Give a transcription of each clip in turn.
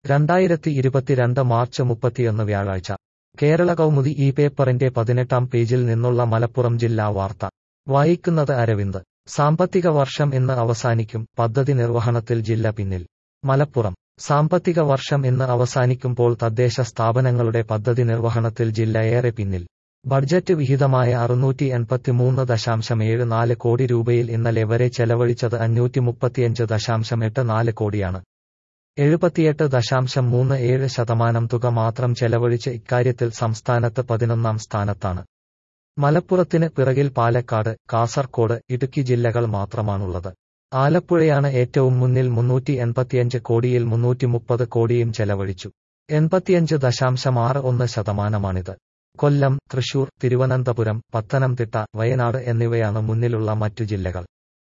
രണ്ടായിരത്തി ഇരുപത്തിരണ്ട് മാർച്ച് മുപ്പത്തിയൊന്ന് വ്യാഴാഴ്ച കേരള കൗമുദി ഈ പേപ്പറിന്റെ പതിനെട്ടാം പേജിൽ നിന്നുള്ള മലപ്പുറം ജില്ലാ വാർത്ത വായിക്കുന്നത് അരവിന്ദ് സാമ്പത്തിക വർഷം ഇന്ന് അവസാനിക്കും പദ്ധതി നിർവഹണത്തിൽ ജില്ല പിന്നിൽ മലപ്പുറം സാമ്പത്തിക വർഷം ഇന്ന് അവസാനിക്കുമ്പോൾ തദ്ദേശ സ്ഥാപനങ്ങളുടെ പദ്ധതി നിർവഹണത്തിൽ ജില്ല ഏറെ പിന്നിൽ ബഡ്ജറ്റ് വിഹിതമായ അറുന്നൂറ്റി എൺപത്തിമൂന്ന് ദശാംശം ഏഴ് നാല് കോടി രൂപയിൽ ഇന്നലെ വരെ ചെലവഴിച്ചത് അഞ്ഞൂറ്റി മുപ്പത്തിയഞ്ച് ദശാംശം എട്ട് നാല് കോടിയാണ് എഴുപത്തിയെട്ട് ദശാംശം മൂന്ന് ഏഴ് ശതമാനം തുക മാത്രം ചെലവഴിച്ച് ഇക്കാര്യത്തിൽ സംസ്ഥാനത്ത് പതിനൊന്നാം സ്ഥാനത്താണ് മലപ്പുറത്തിന് പിറകിൽ പാലക്കാട് കാസർകോട് ഇടുക്കി ജില്ലകൾ മാത്രമാണുള്ളത് ആലപ്പുഴയാണ് ഏറ്റവും മുന്നിൽ മുന്നൂറ്റി എൺപത്തിയഞ്ച് കോടിയിൽ മുന്നൂറ്റി മുപ്പത് കോടിയും ചെലവഴിച്ചു എൺപത്തിയഞ്ച് ദശാംശം ആറ് ഒന്ന് ശതമാനമാണിത് കൊല്ലം തൃശൂർ തിരുവനന്തപുരം പത്തനംതിട്ട വയനാട് എന്നിവയാണ് മുന്നിലുള്ള മറ്റു ജില്ലകൾ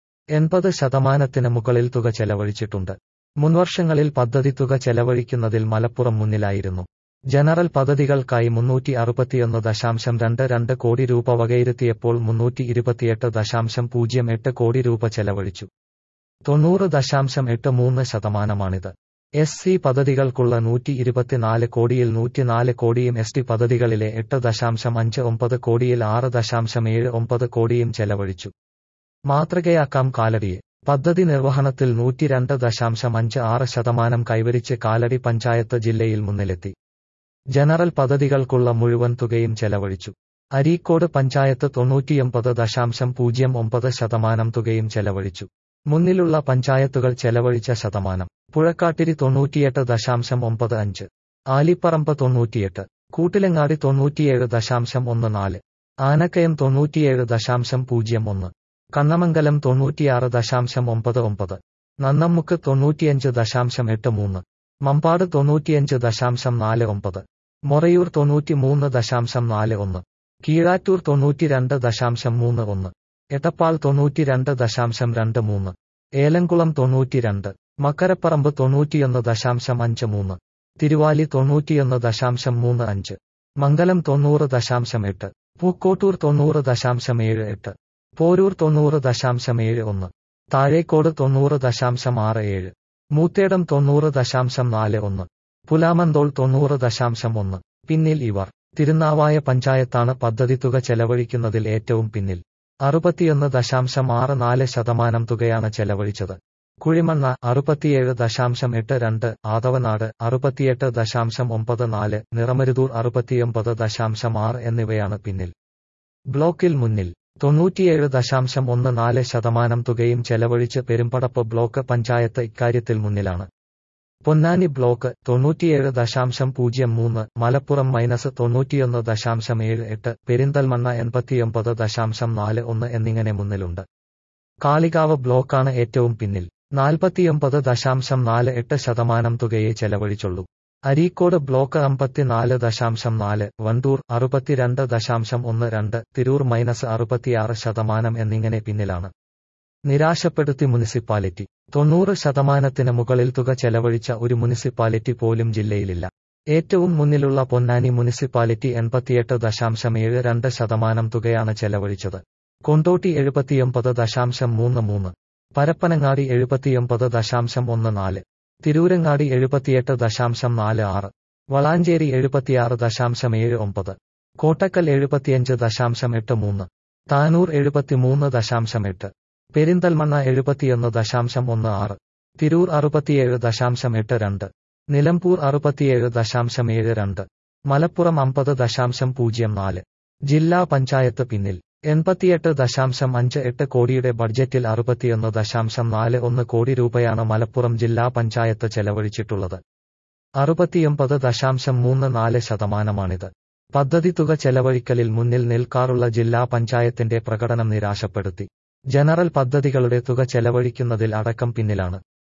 എൺപത് ശതമാനത്തിന് മുകളിൽ തുക ചെലവഴിച്ചിട്ടുണ്ട് മുൻവർഷങ്ങളിൽ പദ്ധതി തുക ചെലവഴിക്കുന്നതിൽ മലപ്പുറം മുന്നിലായിരുന്നു ജനറൽ പദ്ധതികൾക്കായി മുന്നൂറ്റി അറുപത്തിയൊന്ന് ദശാംശം രണ്ട് രണ്ട് കോടി രൂപ വകയിരുത്തിയപ്പോൾ മുന്നൂറ്റി ഇരുപത്തിയെട്ട് ദശാംശം പൂജ്യം എട്ട് കോടി രൂപ ചെലവഴിച്ചു തൊണ്ണൂറ് ദശാംശം എട്ട് മൂന്ന് ശതമാനമാണിത് എസ് സി പദ്ധതികൾക്കുള്ള നൂറ്റി ഇരുപത്തിനാല് കോടിയിൽ നൂറ്റിനാല് കോടിയും എസ് ടി പദ്ധതികളിലെ എട്ട് ദശാംശം അഞ്ച് ഒമ്പത് കോടിയിൽ ആറ് ദശാംശം ഏഴ് ഒമ്പത് കോടിയും ചെലവഴിച്ചു മാതൃകയാക്കാം കാലടിയെ പദ്ധതി നിർവഹണത്തിൽ നൂറ്റിരണ്ട് ദശാംശം അഞ്ച് ആറ് ശതമാനം കൈവരിച്ച് കാലടി പഞ്ചായത്ത് ജില്ലയിൽ മുന്നിലെത്തി ജനറൽ പദ്ധതികൾക്കുള്ള മുഴുവൻ തുകയും ചെലവഴിച്ചു അരീക്കോട് പഞ്ചായത്ത് തൊണ്ണൂറ്റിയൊമ്പത് ദശാംശം പൂജ്യം ഒമ്പത് ശതമാനം തുകയും ചെലവഴിച്ചു മുന്നിലുള്ള പഞ്ചായത്തുകൾ ചെലവഴിച്ച ശതമാനം പുഴക്കാട്ടിരി തൊണ്ണൂറ്റിയെട്ട് ദശാംശം ഒമ്പത് അഞ്ച് ആലിപ്പറമ്പ് തൊണ്ണൂറ്റിയെട്ട് കൂട്ടിലങ്ങാടി തൊണ്ണൂറ്റിയേഴ് ദശാംശം ഒന്ന് നാല് ആനക്കയം തൊണ്ണൂറ്റിയേഴ് ദശാംശം പൂജ്യം ഒന്ന് കണ്ണമംഗലം തൊണ്ണൂറ്റിയാറ് ദശാംശം ഒമ്പത് ഒമ്പത് നന്നമ്മുക്ക് തൊണ്ണൂറ്റിയഞ്ച് ദശാംശം എട്ട് മൂന്ന് മമ്പാട് തൊണ്ണൂറ്റിയഞ്ച് ദശാംശം നാല് ഒമ്പത് മൊറയൂർ തൊണ്ണൂറ്റിമൂന്ന് ദശാംശം നാല് ഒന്ന് കീഴാറ്റൂർ തൊണ്ണൂറ്റിരണ്ട് ദശാംശം മൂന്ന് ഒന്ന് എട്ടപ്പാൾ തൊണ്ണൂറ്റിരണ്ട് ദശാംശം രണ്ട് മൂന്ന് ഏലംകുളം തൊണ്ണൂറ്റിരണ്ട് മക്കരപ്പറമ്പ് തൊണ്ണൂറ്റിയൊന്ന് ദശാംശം അഞ്ച് മൂന്ന് തിരുവാലി തൊണ്ണൂറ്റിയൊന്ന് ദശാംശം മൂന്ന് അഞ്ച് മംഗലം തൊണ്ണൂറ് ദശാംശം എട്ട് പൂക്കോട്ടൂർ തൊണ്ണൂറ് ദശാംശം ഏഴ് എട്ട് പോരൂർ തൊണ്ണൂറ് ദശാംശം ഏഴ് ഒന്ന് താഴേക്കോട് തൊണ്ണൂറ് ദശാംശം ആറ് ഏഴ് മൂത്തേടം തൊണ്ണൂറ് ദശാംശം നാല് ഒന്ന് പുലാമന്തോൾ തൊണ്ണൂറ് ദശാംശം ഒന്ന് പിന്നിൽ ഇവർ തിരുനാവായ പഞ്ചായത്താണ് പദ്ധതി തുക ചെലവഴിക്കുന്നതിൽ ഏറ്റവും പിന്നിൽ അറുപത്തിയൊന്ന് ദശാംശം ആറ് നാല് ശതമാനം തുകയാണ് ചെലവഴിച്ചത് കുഴിമണ്ണ അറുപത്തിയേഴ് ദശാംശം എട്ട് രണ്ട് ആദവനാട് അറുപത്തിയെട്ട് ദശാംശം ഒമ്പത് നാല് നിറമരുതൂർ അറുപത്തിയൊമ്പത് ദശാംശം ആറ് എന്നിവയാണ് പിന്നിൽ ബ്ലോക്കിൽ മുന്നിൽ തൊണ്ണൂറ്റിയേഴ് ദശാംശം ഒന്ന് നാല് ശതമാനം തുകയും ചെലവഴിച്ച് പെരുമ്പടപ്പ് ബ്ലോക്ക് പഞ്ചായത്ത് ഇക്കാര്യത്തിൽ മുന്നിലാണ് പൊന്നാനി ബ്ലോക്ക് തൊണ്ണൂറ്റിയേഴ് ദശാംശം പൂജ്യം മൂന്ന് മലപ്പുറം മൈനസ് തൊണ്ണൂറ്റിയൊന്ന് ദശാംശം ഏഴ് എട്ട് പെരിന്തൽമണ്ണ എൺപത്തിയൊമ്പത് ദശാംശം നാല് ഒന്ന് എന്നിങ്ങനെ മുന്നിലുണ്ട് കാളികാവ് ബ്ലോക്കാണ് ഏറ്റവും പിന്നിൽ നാൽപ്പത്തിയൊമ്പത് ദശാംശം നാല് എട്ട് ശതമാനം തുകയെ ചെലവഴിച്ചുള്ളൂ അരീക്കോട് ബ്ലോക്ക് അമ്പത്തിനാല് ദശാംശം നാല് വണ്ടൂർ അറുപത്തിരണ്ട് ദശാംശം ഒന്ന് രണ്ട് തിരൂർ മൈനസ് അറുപത്തിയാറ് ശതമാനം എന്നിങ്ങനെ പിന്നിലാണ് നിരാശപ്പെടുത്തി മുനിസിപ്പാലിറ്റി തൊണ്ണൂറ് ശതമാനത്തിന് മുകളിൽ തുക ചെലവഴിച്ച ഒരു മുനിസിപ്പാലിറ്റി പോലും ജില്ലയിലില്ല ഏറ്റവും മുന്നിലുള്ള പൊന്നാനി മുനിസിപ്പാലിറ്റി എൺപത്തിയെട്ട് ദശാംശം ഏഴ് രണ്ട് ശതമാനം തുകയാണ് ചെലവഴിച്ചത് കൊണ്ടോട്ടി എഴുപത്തിയൊമ്പത് ദശാംശം മൂന്ന് മൂന്ന് പരപ്പനങ്ങാടി എഴുപത്തിയൊമ്പത് ദശാംശം ഒന്ന് നാല് തിരൂരങ്ങാടി എഴുപത്തിയെട്ട് ദശാംശം നാല് ആറ് വളാഞ്ചേരി എഴുപത്തിയാറ് ദശാംശം ഏഴ് ഒമ്പത് കോട്ടക്കൽ എഴുപത്തിയഞ്ച് ദശാംശം എട്ട് മൂന്ന് താനൂർ എഴുപത്തിമൂന്ന് ദശാംശം എട്ട് പെരിന്തൽമണ്ണ എഴുപത്തിയൊന്ന് ദശാംശം ഒന്ന് ആറ് തിരൂർ അറുപത്തിയേഴ് ദശാംശം എട്ട് രണ്ട് നിലമ്പൂർ അറുപത്തിയേഴ് ദശാംശം ഏഴ് രണ്ട് മലപ്പുറം അമ്പത് ദശാംശം പൂജ്യം നാല് ജില്ലാ പഞ്ചായത്ത് പിന്നിൽ എൺപത്തിയെട്ട് ദശാംശം അഞ്ച് എട്ട് കോടിയുടെ ബഡ്ജറ്റിൽ അറുപത്തിയൊന്ന് ദശാംശം നാല് ഒന്ന് കോടി രൂപയാണ് മലപ്പുറം ജില്ലാ പഞ്ചായത്ത് ചെലവഴിച്ചിട്ടുള്ളത് അറുപത്തിയൊമ്പത് ദശാംശം മൂന്ന് നാല് ശതമാനമാണിത് പദ്ധതി തുക ചെലവഴിക്കലിൽ മുന്നിൽ നിൽക്കാറുള്ള ജില്ലാ പഞ്ചായത്തിന്റെ പ്രകടനം നിരാശപ്പെടുത്തി ജനറൽ പദ്ധതികളുടെ തുക ചെലവഴിക്കുന്നതിൽ അടക്കം പിന്നിലാണ്